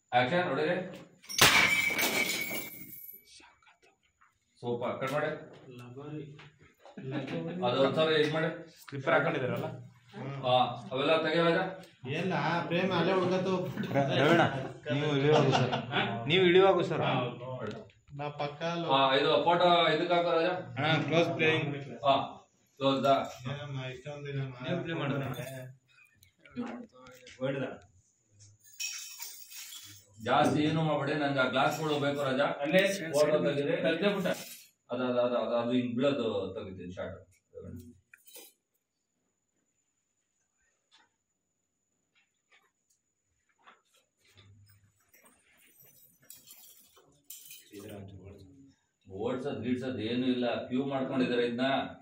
Action ಹೊಡೆಗೆ sofa cut ಮಾಡಿ ಅದು ಒಂದ್ಸಲ ಇದು ಮಾಡಿ ಸ್ಲಿಪ್ಪರ್ ಹಾಕೊಂಡಿದಾರಲ್ಲ ಹಾ ಅವೆಲ್ಲ ತೆಗಿವಾಗ ಎಲ್ಲ ಪ್ರೇಮ ಅಲ್ಲೇ ಉಳ್ಕತ್ತು ರವೀಣ ನೀವು ಇಳಿಯುವಾಗ ಸರ್ ನೀವು ಇಳಿಯುವಾಗ ಸರ್ ನಾ ಪಕ್ಕ ಹಾ ಇದು ಫೋಟೋ ಇದಕ್ಕೆ ಹಾಕೋ ರಾಜ ಹಾ ಕ್ಲೋಸ್ ಪ್ಲೇಯಿಂಗ್ ಹಾ ಕ್ಲೋಸ್ ದಾ ನೀವು play ಮಾಡೋಣ. ಜಾಸ್ತಿ ಏನು ಮಾಡ್ಬೇಡಿ ನಂಗೆ ಆ ಗ್ಲಾಸ್ಗಳು ಬೇಕು ರಾಜ ಅಲ್ಲೇ ಫೋಟೋ ತೆಗೀರಿ ತೆಗ್ದೇ ಬಿಟ್ಟ ಅದು ಅದು ಅದು ಅದು ಅದು ಹಿಂಗ್ ಬೀಳೋದು ತೆಗಿತೀನಿ ಶಾರ್ಟ್ ಓಡ್ಸೋದ್ ಗೀಡ್ಸೋದ್ ಏನು ಇಲ್ಲ ಕ್ಯೂ ಮಾಡ್ಕೊಂಡಿದ್ದಾರೆ ಇದನ್ನ